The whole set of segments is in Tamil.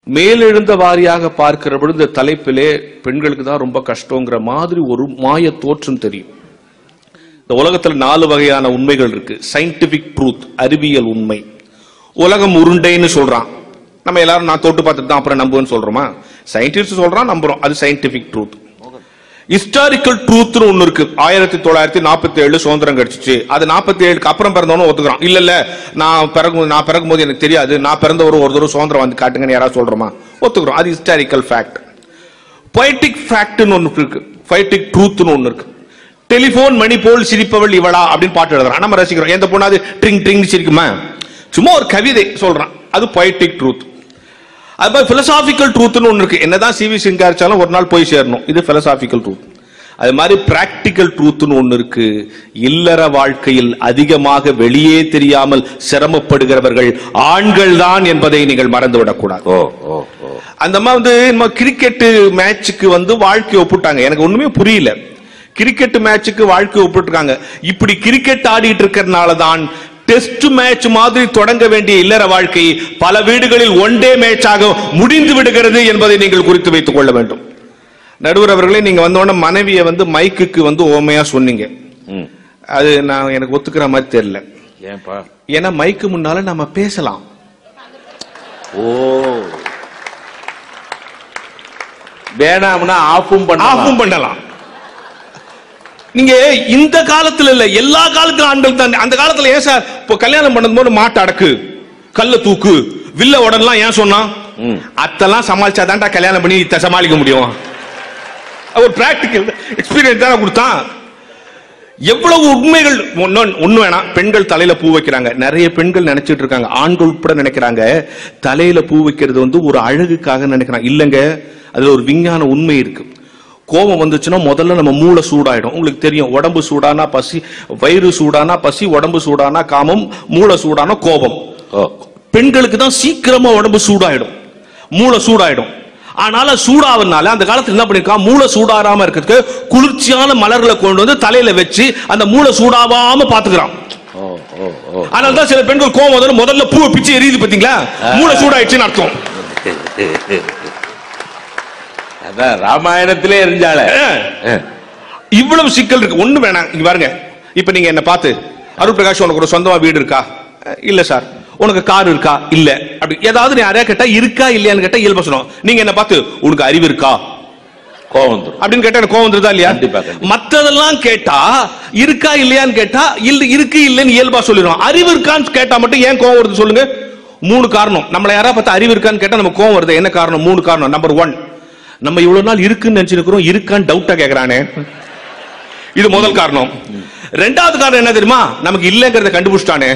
மேலெழுந்த வாரியாக பார்க்கிற பொழுது இந்த தலைப்பிலே பெண்களுக்கு தான் ரொம்ப கஷ்டங்கிற மாதிரி ஒரு மாய தோற்றம் தெரியும் இந்த உலகத்துல நாலு வகையான உண்மைகள் இருக்கு சயின்டிபிக் ட்ரூத் அறிவியல் உண்மை உலகம் உருண்டைன்னு சொல்றான் நம்ம எல்லாரும் நான் தொட்டு பார்த்துட்டு தான் அப்புறம் நம்புவேன்னு சொல்றோமா சயின்டிஸ்ட் சொல்றான் நம்புறோம் அது சயின்டிபிக் ட்ரூத் ஹிஸ்டாரிக்கல் ட்ரூத்னு ஒண்ணு இருக்கு ஆயிரத்தி தொள்ளாயிரத்தி நாற்பத்தி ஏழு சுதந்திரம் கிடைச்சிச்சு அது நாற்பத்தி ஏழுக்கு அப்புறம் பிறந்தவனும் ஒத்துக்கிறான் இல்ல இல்ல நான் பிறகு நான் பிறக்கும் போது எனக்கு தெரியாது நான் பிறந்த ஒரு ஒரு தடவை சுதந்திரம் வந்து காட்டுங்கன்னு யாராவது சொல்றோமா ஒத்துக்கிறோம் அது ஹிஸ்டாரிக்கல் ஃபேக்ட் பொய்டிக் ஃபேக்ட்னு ஒண்ணு இருக்கு பொய்டிக் ட்ரூத்னு ஒண்ணு இருக்கு டெலிபோன் மணி போல் சிரிப்பவள் இவளா அப்படின்னு பாட்டு எழுதுறான் நம்ம ரசிக்கிறோம் எந்த பொண்ணாது ட்ரிங் ட்ரிங் சிரிக்குமா சும்மா ஒரு கவிதை சொல்றான் அது பொய்டிக் ட்ரூத் அது மாதிரி பிலசாபிக்கல் ட்ரூத்னு ஒன்று இருக்கு என்னதான் சிவி சிங்காரிச்சாலும் ஒரு நாள் போய் சேரணும் இது பிலசாபிக்கல் ட்ரூத் அது மாதிரி பிராக்டிக்கல் ட்ரூத்னு ஒன்று இருக்கு இல்லற வாழ்க்கையில் அதிகமாக வெளியே தெரியாமல் சிரமப்படுகிறவர்கள் ஆண்கள் தான் என்பதை நீங்கள் மறந்துவிடக்கூடாது ஓ ஓ ஓ அந்த அம்மா வந்து நம்ம கிரிக்கெட் மேட்சுக்கு வந்து வாழ்க்கை ஒப்பிட்டாங்க எனக்கு ஒண்ணுமே புரியல கிரிக்கெட் மேட்சுக்கு வாழ்க்கை ஒப்பிட்டுருக்காங்க இப்படி கிரிக்கெட் ஆடிட்டு இருக்கிறதுனால தான் டெஸ்ட் மேட்ச் மாதிரி தொடங்க வேண்டிய இல்லற வாழ்க்கை பல வீடுகளில் ஒன் டே மேட்சாக முடிந்து விடுகிறது என்பதை நீங்கள் குறித்து வைத்துக் கொள்ள வேண்டும் நடுவர் அவர்களே நீங்க வந்தோடனே மனைவியை வந்து மைக்குக்கு வந்து ஓமையா சொன்னீங்க ம் அது நான் எனக்கு ஒத்துக்கிற மாதிரி தெரியல ஏன்பா ஏன்னா மைக்கு முன்னால நம்ம பேசலாம் ஓ வேணாம்னா ஆஃபும் பண்ண ஆஃபும் பண்ணலாம் நீங்க இந்த காலத்துல இல்ல எல்லா காலத்திலும் ஆண்கள் தான் அந்த காலத்துல ஏன் சார் இப்போ கல்யாணம் பண்ணது போது மாட்டு அடக்கு கல்ல தூக்கு வில்ல உடன்லாம் ஏன் சொன்னான் ம். அத்தெல்லாம் சமாளிச்சாதான்டா கல்யாணம் பண்ணி இத்த சமாளிக்க முடியும் ஒரு பிராக்டிக்கல் எக்ஸ்பீரியன்ஸ் தானே கொடுத்தான் எவ்வளவு உண்மைகள் ஒண்ணு- ஒண்ணு வேணாம் பெண்கள் தலையில பூ வைக்கிறாங்க நிறைய பெண்கள் நினைச்சிட்டு இருக்காங்க ஆண்கள் உட்பட நினைக்கிறாங்க தலையில பூ வைக்கிறது வந்து ஒரு அழகுக்காக நினைக்கிறாங்க இல்லங்க அதுல ஒரு விஞ்ஞான உண்மை இருக்கு கோபம் வந்துச்சுன்னா முதல்ல நம்ம மூளை சூடாயிடும் உங்களுக்கு தெரியும் உடம்பு சூடானா பசி வயிறு சூடானா பசி உடம்பு சூடானா காமம் மூளை சூடானா கோபம் ஓ பெண்களுக்கு தான் சீக்கிரமா உடம்பு சூடாயிடும் மூளை சூடாயிடும் ஆனால சூடாவதுனால அந்த காலத்துல என்ன பண்ணிருக்கான் மூளை சூடாராம இருக்கிறதுக்கு குளிர்ச்சியான மலர்களை கொண்டு வந்து தலையில வச்சு அந்த மூளை சூடாவாம பாத்துக்கிறான் ஓ ஓ ஓ அதனால தான் சில பெண்கள் கோவம் வந்து முதல்ல பூவை பிச்சு எரியுது பாத்தீங்களா மூளை சூடாயிடுச்சுன்னு அர்த்தம் அதான் ராமாயணத்திலே எரிஞ்சாள அஹ். இவ்வளவு சிக்கல் இருக்கு ஒண்ணு வேணாம் இங்க பாருங்க இப்ப நீங்க என்ன பார்த்து அருள் பிரகாஷ் உனக்கு ஒரு சொந்தமா வீடு இருக்கா அஹ், இல்ல சார் உனக்கு கார் இருக்கா இல்ல அப்படி ஏதாவது நீ யாரையா கேட்டா இருக்கா இல்லையான்னு கேட்டா இயல்பா சொல்லணும் நீங்க என்ன பார்த்து உனக்கு அறிவு இருக்கா கோவம் வந்துரும் அப்படின்னு கேட்டா எனக்கு கோவம் வந்துருதா இல்லையா கண்டிப்பா, கண்டிப்பா. மத்ததெல்லாம் கேட்டா இருக்கா இல்லையான்னு கேட்டா இல்ல இருக்கு இல்லைன்னு இயல்பா சொல்லிடுவோம் அறிவு இருக்கான்னு கேட்டா மட்டும் ஏன் கோவம் வருது சொல்லுங்க மூணு காரணம் நம்மள யாரா பார்த்தா அறிவு இருக்கான்னு கேட்டா நம்ம கோவம் வருது என்ன காரணம் மூணு காரணம் நம்பர் ஒன் நம்ம இவ்வளவு நாள் இருக்குன்னு நினைச்சிருக்கிறோம் இருக்கான்னு டவுட்டா கேக்குறானே இது முதல் காரணம் ரெண்டாவது காரணம் என்ன தெரியுமா நமக்கு இல்லைங்கிறத கண்டுபிடிச்சிட்டானே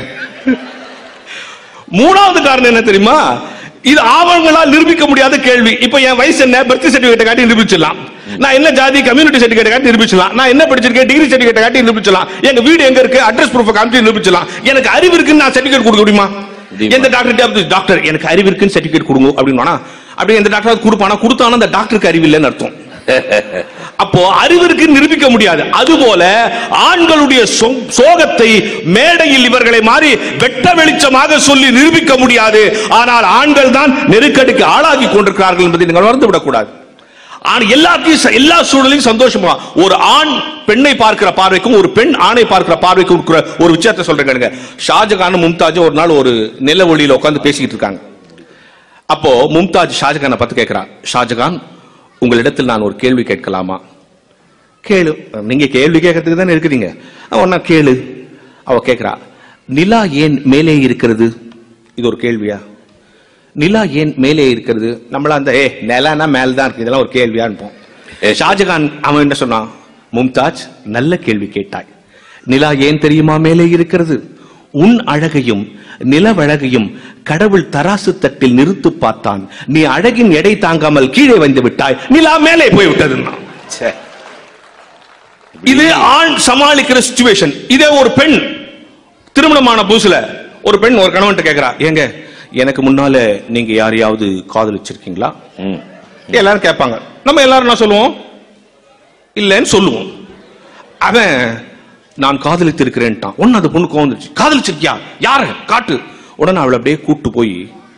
மூணாவது காரணம் என்ன தெரியுமா இது ஆவணங்களால் நிரூபிக்க முடியாத கேள்வி இப்ப என் வயசு என்ன பர்த் சர்டிபிகேட் காட்டி நிரூபிச்சிடலாம் நான் என்ன ஜாதி கம்யூனிட்டி சர்டிபிகேட் காட்டி நிரூபிச்சலாம் நான் என்ன படிச்சிருக்கேன் டிகிரி சர்டிபிகேட் காட்டி நிரூபிச்சலாம் எங்க வீடு எங்க இருக்கு அட்ரஸ் ப்ரூஃப் காமிச்சு நிரூபிச்சலாம் எனக்கு அறிவு இருக்குன்னு நான் சர்டிபிகேட் கொடுக்க முடியுமா முடியுமா? எந்த டாக்டர் டாக்டர் எனக்கு அறிவு இருக்குன்னு சர்டிபிகேட் கொடுங்க அப்படின்னு அப்படியே எந்த டாக்டர் கொடுப்பானா கொடுத்தானா அந்த டாக்டருக்கு அறிவு இல்லைன்னு அர்த்தம் அப்போ அறிவிற்கு நிரூபிக்க முடியாது அதுபோல ஆண்களுடைய சோ- சோகத்தை மேடையில் இவர்களை மாறி வெட்ட வெளிச்சமாக சொல்லி நிரூபிக்க முடியாது ஆனால் ஆண்கள் தான் நெருக்கடிக்கு ஆளாகி கொண்டிருக்கிறார்கள் என்பதை நீங்கள் மறந்து விடக்கூடாது ஆண் எல்லாத்தையும் ச- எல்லா சூழலையும் சந்தோஷமா ஒரு ஆண் பெண்ணை பார்க்கிற பார்வைக்கும் ஒரு பெண் ஆணை பார்க்கிற பார்வைக்கும் இருக்கிற ஒரு விஷயத்தை சொல்றேன் கேளுங்க ஷாஜகானும் மும்தாஜும் ஒரு நாள் ஒரு நில ஒளியில உட்கார்ந்து பேசிக்கிட்டு இருக்காங்க அப்போ மும்தாஜ் ஷாஜகானை பார்த்து கேட்கிறா ஷாஜகான் உங்களிடத்தில் நான் ஒரு கேள்வி கேட்கலாமா கேளு நீங்க கேள்வி கேட்கறதுக்கு தானே இருக்கிறீங்க ஒன்னா கேளு அவ கேட்கிறா நிலா ஏன் மேலே இருக்கிறது இது ஒரு கேள்வியா நிலா ஏன் மேலே இருக்கிறது நம்மள அந்த ஏ நிலானா மேல தான் இருக்கு இதெல்லாம் ஒரு கேள்வியா இருப்போம் ஷாஜகான் அவன் என்ன சொன்னான் மும்தாஜ் நல்ல கேள்வி கேட்டாய் நிலா ஏன் தெரியுமா மேலே இருக்கிறது உன் அழகையும் நிலவழகையும் கடவுள் தராசு தட்டில் நிறுத்து பார்த்தான் நீ அழகின் எடை தாங்காமல் கீழே வந்து விட்டாய் நிலா மேலே போய் விட்டதுன்னா ச்சே. இது ஆண் சமாளிக்கிற சுச்சுவேஷன் இதே ஒரு பெண் திருமணமான புதுசுல ஒரு பெண் ஒரு கணவன்ட்ட கேக்குறா ஏங்க எனக்கு முன்னால நீங்க யாரையாவது காதலிச்சிருக்கீங்களா ம். எல்லாரும் கேட்பாங்க நம்ம எல்லாரும் என்ன சொல்லுவோம் இல்லைன்னு சொல்லுவோம் அவன் நான் காதலித்திருக்கிறேன்ட்டான் ஒன்னு அந்த பொண்ணு கோந்துச்சு காதலிச்சிருக்கியா யாரு காட்டு உடனே அவளை அப்படியே கூட்டு போய்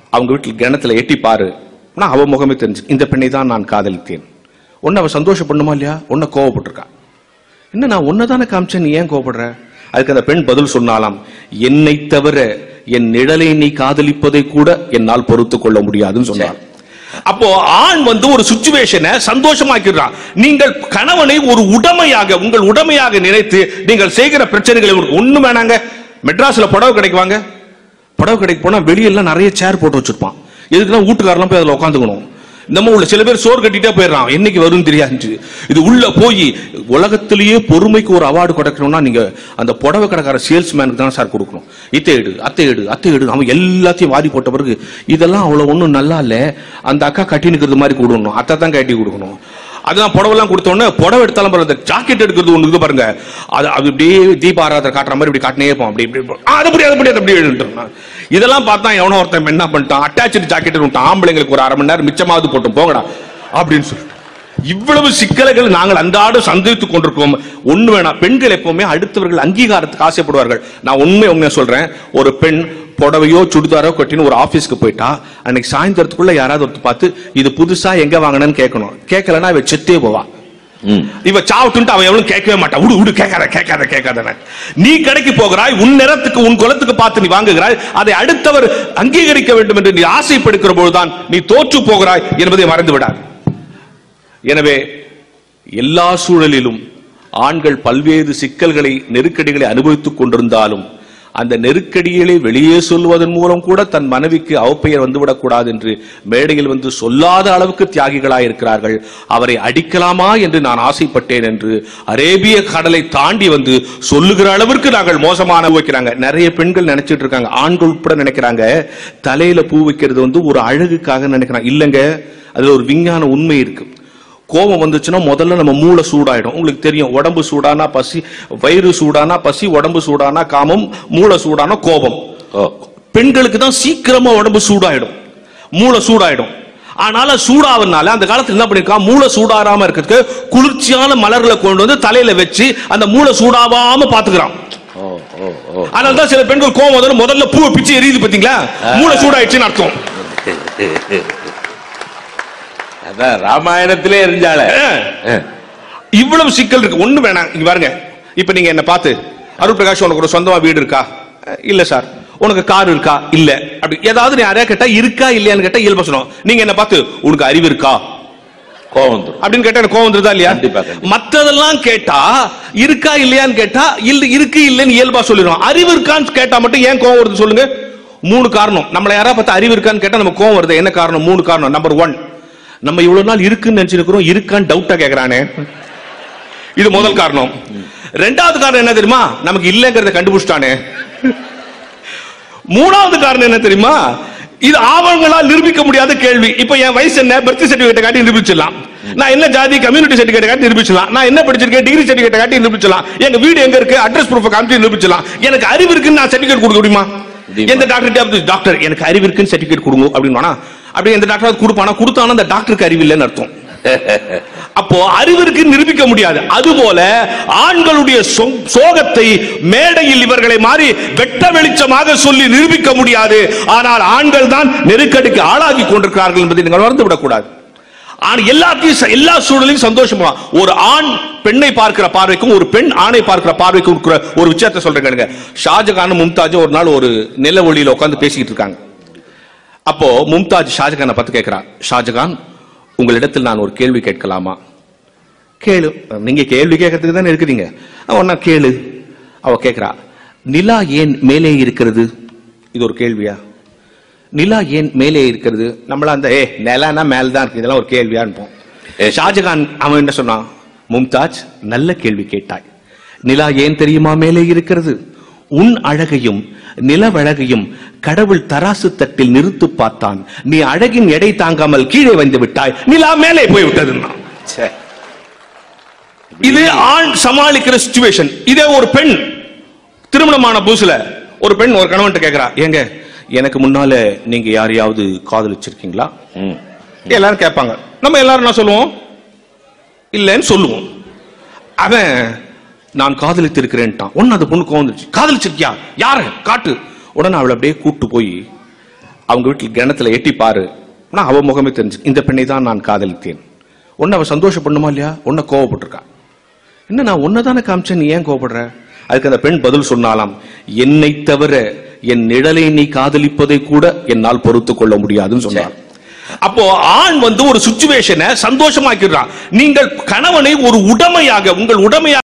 அவங்க வீட்டில் கிணத்துல எட்டி பாரு ஆனா அவ முகமே தெரிஞ்சு இந்த பெண்ணை தான் நான் காதலித்தேன் உன்னை அவ சந்தோஷப்படணுமா இல்லையா உன்னை கோவப்பட்டிருக்கா என்ன நான் உன்னதானே காமிச்சேன் நீ ஏன் கோவப்படுற அதுக்கு அந்த பெண் பதில் சொன்னாலாம் என்னை தவிர என் நிழலை நீ காதலிப்பதை கூட என்னால் பொறுத்துக் கொள்ள முடியாதுன்னு சொன்னார் அப்போ ஆண் வந்து ஒரு சுச்சுவேஷனை சந்தோஷமாக்கிறான் நீங்கள் கணவனை ஒரு உடமையாக உங்கள் உடமையாக நினைத்து நீங்கள் செய்கிற பிரச்சனைகளை ஒண்ணு வேணாங்க மெட்ராஸ்ல புடவை கடைக்கு வாங்க புடவை கடைக்கு போனா வெளியெல்லாம் நிறைய சேர் போட்டு வச்சிருப்பான் எதுக்குன்னா வீட்டுக்காரெல்லாம் போய் அதுல உட்காந்துக்கணும் நம்ம உள்ள சில பேர் சோறு கட்டிட்டே போயிடுறான் என்னைக்கு வரும் தெரியாது இது உள்ள போய் உலகத்திலேயே பொறுமைக்கு ஒரு அவார்டு கொடுக்கணும்னா நீங்க அந்த புடவை கடைக்கார சேல்ஸ்மேனுக்கு தான் சார் கொடுக்கணும் இத்தை எடு அத்தை எடு அத்தை எடு அவன் எல்லாத்தையும் வாரி போட்ட பிறகு இதெல்லாம் அவ்வளவு ஒண்ணும் நல்லா இல்ல அந்த அக்கா கட்டி நிக்கிறது மாதிரி கொடுக்கணும் அத்தை தான் கட்டி கொடுக்கணும் அதான் புடவெல்லாம் கொடுத்த உடனே புடவை எடுத்தாலும் பரவாயில்ல இந்த ஜாக்கெட் எடுக்கிறது ஒண்ணு இது பாருங்க அது அது அப்படியே தீப ஆராதனை காட்டுற மாதிரி இப்படி காட்டினே இருப்போம் அப்படி இப்படி ஆ, அது அப்படி அது அப்படி அது அப்படி எடுத்துட்டான். இதெல்லாம் பார்த்தா எவனோ ஒருத்தன் என்ன பண்ணிட்டான் அட்டாச்சு ஜாக்கெட் விட்டான் ஆம்பளைங்களுக்கு ஒரு அரை மணி நேரம் மிச்சமாவது போட்டு போங்கடா அப்படின்னு சொல்லிட்டு இவ்வளவு சிக்கல்கள் நாங்கள் அன்றாடம் சந்தித்துக் கொண்டிருக்கோம் ஒண்ணு வேணாம் பெண்கள் எப்பவுமே அடுத்தவர்கள் அங்கீகாரத்துக்கு ஆசைப்படுவார்கள் நான் உண்மை உண்மையா சொல்றேன் ஒரு பெண் புடவையோ சுடிதாரோ கட்டின்னு ஒரு ஆபீஸ்க்கு போயிட்டா அன்னைக்கு சாயந்தரத்துக்குள்ள யாராவது ஒருத்தர் பார்த்து இது புதுசா எங்க வாங்கினேன்னு கேட்கணும் கேட்கலன்னா இவ செத்தே போவா ம். இவ சாவுட்டுன்ட்டு அவன் எவனும் கேட்கவே மாட்டான் விடு விடு கேட்காத கேட்காத கேட்காத நீ கடைக்கு போகிறாய் உன் நிறத்துக்கு உன் குலத்துக்கு பார்த்து நீ வாங்குகிறாய் அதை அடுத்தவர் அங்கீகரிக்க வேண்டும் என்று நீ ஆசைப்படுகிற பொழுதுதான் நீ தோற்று போகிறாய் என்பதை மறந்து விடார் எனவே எல்லா சூழலிலும் ஆண்கள் பல்வேறு சிக்கல்களை நெருக்கடிகளை அனுபவித்துக் கொண்டிருந்தாலும் அந்த நெருக்கடிகளை வெளியே சொல்வதன் மூலம் கூட தன் மனைவிக்கு அவப்பெயர் வந்துவிடக் கூடாது என்று மேடையில் வந்து சொல்லாத அளவுக்கு தியாகிகளாய் இருக்கிறார்கள் அவரை அடிக்கலாமா என்று நான் ஆசைப்பட்டேன் என்று அரேபிய கடலை தாண்டி வந்து சொல்லுகிற அளவிற்கு நாங்கள் மோசமான வைக்கிறாங்க நிறைய பெண்கள் நினைச்சிட்டு இருக்காங்க ஆண்கள் உட்பட நினைக்கிறாங்க தலையில பூ வைக்கிறது வந்து ஒரு அழகுக்காக நினைக்கிறாங்க இல்லைங்க அதுல ஒரு விஞ்ஞான உண்மை இருக்கு கோபம் வந்துச்சுன்னா முதல்ல நம்ம மூளை சூடாயிடும் உங்களுக்கு தெரியும் உடம்பு சூடானா பசி வயிறு சூடானா பசி உடம்பு சூடானா காமம் மூளை சூடானா கோபம் ஓ பெண்களுக்கு தான் சீக்கிரமா உடம்பு சூடாயிடும் மூளை சூடாயிடும் ஆனால சூடாவதுனால அந்த காலத்துல என்ன பண்ணிருக்கான் மூளை சூடாராம இருக்கிறதுக்கு குளிர்ச்சியான மலர்களை கொண்டு வந்து தலையில வச்சு அந்த மூளை சூடாவாம பாத்துக்கிறான் ஓ ஓ ஓ அதனால தான் சில பெண்கள் கோவம் வந்தோடனே முதல்ல பூவை பிச்சு எரியுது பாத்தீங்களா மூளை சூடாயிடுச்சுன்னு அர்த்தம் அதான் ராமாயணத்திலே எரிஞ்சாளே ஆ. இவ்வளவு சிக்கல் இருக்கு ஒண்ணு வேணாம் இங்க பாருங்க இப்ப நீங்க என்ன பார்த்து அருள் பிரகாஷ் உனக்கு ஒரு சொந்தமா வீடு இருக்கா அஹ், இல்ல சார் உனக்கு கார் இருக்கா இல்ல அப்படி ஏதாவது நீ யாரையா கேட்டா இருக்கா இல்லையான்னு கேட்டா இயல்பா சொல்லணும் நீங்க என்ன பார்த்து உனக்கு அறிவு இருக்கா கோவம் வந்துரும் அப்படின்னு கேட்டா எனக்கு கோவம் வந்துருதா இல்லையா கண்டிப்பா, கண்டிப்பா. மத்ததெல்லாம் கேட்டா இருக்கா இல்லையான்னு கேட்டா இல்ல இருக்கு இல்லைன்னு இயல்பா சொல்லிடுவோம் அறிவு இருக்கான்னு கேட்டா மட்டும் ஏன் கோவம் வருது சொல்லுங்க மூணு காரணம் நம்மள யாரா பார்த்தா அறிவு இருக்கான்னு கேட்டா நம்ம கோவம் வருது என்ன காரணம் மூணு காரணம் நம்பர் ஒன் நம்ம இவ்வளவு நாள் இருக்குன்னு நினைச்சிருக்கிறோம் இருக்கான்னு டவுட்டா கேக்குறானே இது முதல் காரணம் ரெண்டாவது காரணம் என்ன தெரியுமா நமக்கு இல்லைங்கிறத கண்டுபிடிச்சிட்டானே மூணாவது காரணம் என்ன தெரியுமா இது ஆவணங்களால் நிரூபிக்க முடியாத கேள்வி இப்ப என் வயசு என்ன பர்த் சர்டிபிகேட் காட்டி நிரூபிச்சிடலாம் நான் என்ன ஜாதி கம்யூனிட்டி சர்டிபிகேட் காட்டி நிரூபிச்சிடலாம் நான் என்ன படிச்சிருக்கேன் டிகிரி சர்டிபிகேட் காட்டி நிரூபிச்சிடலாம் எங்க வீடு எங்க இருக்கு அட்ரஸ் ப்ரூஃப் காமிச்சு நிரூபிச்சிடலாம் எனக்கு அறிவு இருக்குன்னு நான் சர்டிபிகேட் கொடுக்க முடியுமா முடியுமா? எந்த டாக்டர் டாக்டர் எனக்கு அறிவு இருக்குன்னு சர்டிபிகேட் கொடுங்க அப்படின்னு அப்படி எந்த டாக்டர் கொடுப்பானா கொடுத்தானா அந்த டாக்டருக்கு அறிவு இல்லைன்னு அர்த்தம் அப்போ அறிவிற்கு நிரூபிக்க முடியாது அதுபோல ஆண்களுடைய சோ- சோகத்தை மேடையில் இவர்களை மாறி வெட்ட வெளிச்சமாக சொல்லி நிரூபிக்க முடியாது ஆனால் ஆண்கள் தான் நெருக்கடிக்கு ஆளாகி கொண்டிருக்கிறார்கள் என்பதை நீங்கள் மறந்து விடக்கூடாது ஆண் எல்லாத்தையும் ச- எல்லா சூழலையும் சந்தோஷமா ஒரு ஆண் பெண்ணை பார்க்கிற பார்வைக்கும் ஒரு பெண் ஆணை பார்க்கிற பார்வைக்கும் இருக்கிற ஒரு விஷயத்தை சொல்றேன் கேளுங்க ஷாஜகானும் மும்தாஜும் ஒரு நாள் ஒரு நில ஒளியில உட்கார்ந்து பேசிக்கிட்டு இருக்காங்க அப்போ மும்தாஜ் ஷாஜகானை பார்த்து கேட்கிறா ஷாஜகான் உங்களிடத்தில் நான் ஒரு கேள்வி கேட்கலாமா கேளு நீங்க கேள்வி கேட்கறதுக்கு தானே இருக்கிறீங்க ஒன்னா கேளு அவ கேட்கிறா நிலா ஏன் மேலே இருக்கிறது இது ஒரு கேள்வியா நிலா ஏன் மேலே இருக்கிறது நம்மள அந்த ஏ நிலானா மேல தான் இருக்கு இதெல்லாம் ஒரு கேள்வியா இருப்போம் ஷாஜகான் அவன் என்ன சொன்னான் மும்தாஜ் நல்ல கேள்வி கேட்டாய் நிலா ஏன் தெரியுமா மேலே இருக்கிறது உன் அழகையும் நிலவழகையும் கடவுள் தராசு தட்டில் நிறுத்து பார்த்தான் நீ அழகின் எடை தாங்காமல் கீழே வந்து விட்டாய் நிலா மேலே போய் விட்டதுன்னா ச்சே. இது ஆண் சமாளிக்கிற சுச்சுவேஷன் இதே ஒரு பெண் திருமணமான புதுசுல ஒரு பெண் ஒரு கணவன்ட்ட கேக்குறா ஏங்க எனக்கு முன்னால நீங்க யாரையாவது காதலிச்சிருக்கீங்களா ம். எல்லாரும் கேட்பாங்க நம்ம எல்லாரும் என்ன சொல்லுவோம் இல்லைன்னு சொல்லுவோம் அவன் நான் காதலித்து இருக்கிறேன்ட்டான் ஒன்னு அந்த பொண்ணு கோந்துச்சு காதலிச்சிருக்கியா யார காட்டு உடனே அவளை அப்படியே கூட்டு போய் அவங்க வீட்டில் கிணத்துல எட்டி பாரு ஆனா அவ முகமே தெரிஞ்சு இந்த பெண்ணை தான் நான் காதலித்தேன் உன்னை அவ சந்தோஷப்படணுமா இல்லையா உன்னை கோவப்பட்டிருக்கா என்ன நான் உன்னதானே காமிச்சேன் நீ ஏன் கோவப்படுற அதுக்கு அந்த பெண் பதில் சொன்னாலாம் என்னை தவிர என் நிழலை நீ காதலிப்பதை கூட என்னால் பொறுத்துக் கொள்ள முடியாதுன்னு சொன்னார் அப்போ ஆண் வந்து ஒரு சுச்சுவேஷனை சந்தோஷமாக்கிடுறான் நீங்கள் கணவனை ஒரு உடமையாக உங்கள் உடமையாக